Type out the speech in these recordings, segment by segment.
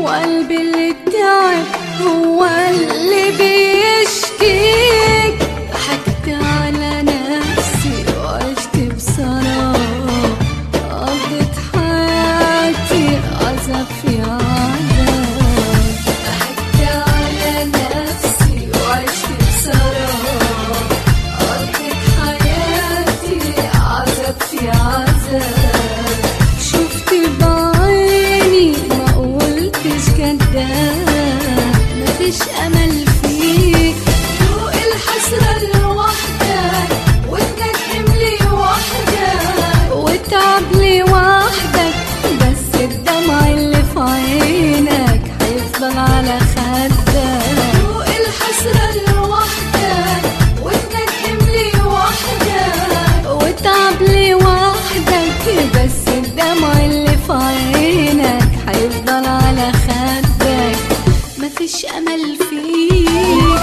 وقلبي اللي تعب هو اللي بيشكيك ضحكت على نفسي وعشت بسراب قضيت حياتي عذاب في عذاب ضحكت على نفسي وعشت بسراب قضيت حياتي عذاب في عذاب شفت بعيني ما قلتش كداب مفيش امل فيك فوق الحسرة لوحدك وتندم لي وحدك وتعب لي وحدك بس الدمع اللي في عينك هيفضل على خدك فوق الحسرة لوحدك وتندم لي وحدك وتعب لي وحدك بس الدمع اللي في عينك هيفضل على خدك مفيش امل فيك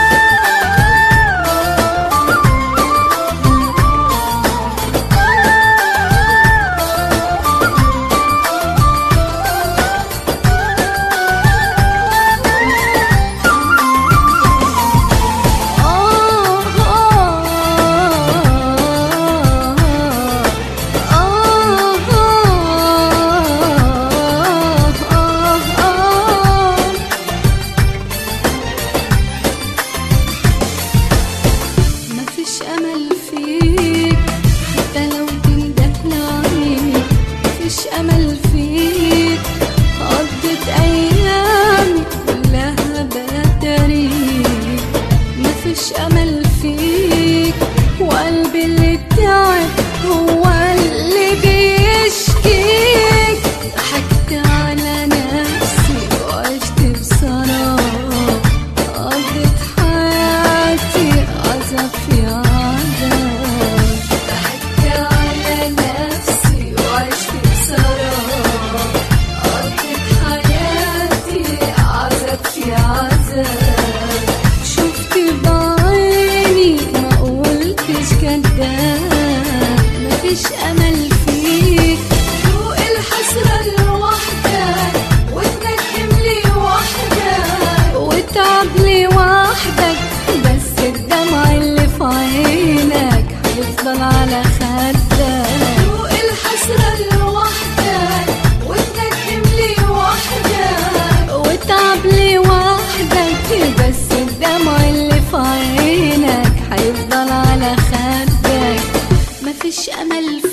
مفيش امل فيك حتى لو تندهن عليك مفيش امل فيك قضيت ايامي كلها بدريك مفيش امل فيك وقلبي اللي تعب هو اللي بيشكيك ضحكت على نفسي وعشت بسراب قضيت حياتي عذاب في عذاب ضحكت على نفسي وعشت بسراب قضيت حياتي عذاب في عذاب شفت بعيني ما قلتش كداب مفيش امل فيك فوق الحسرة لوحدك وتندم لي وحدك وتعب لي وحدك بس الدمع اللي في عينك هيفضل على خدك فوق الحسرة لوحدك وتندم لي وحدك وتعب لي وحدك بس الدمع اللي في عينك هيفضل على خدك مفيش امل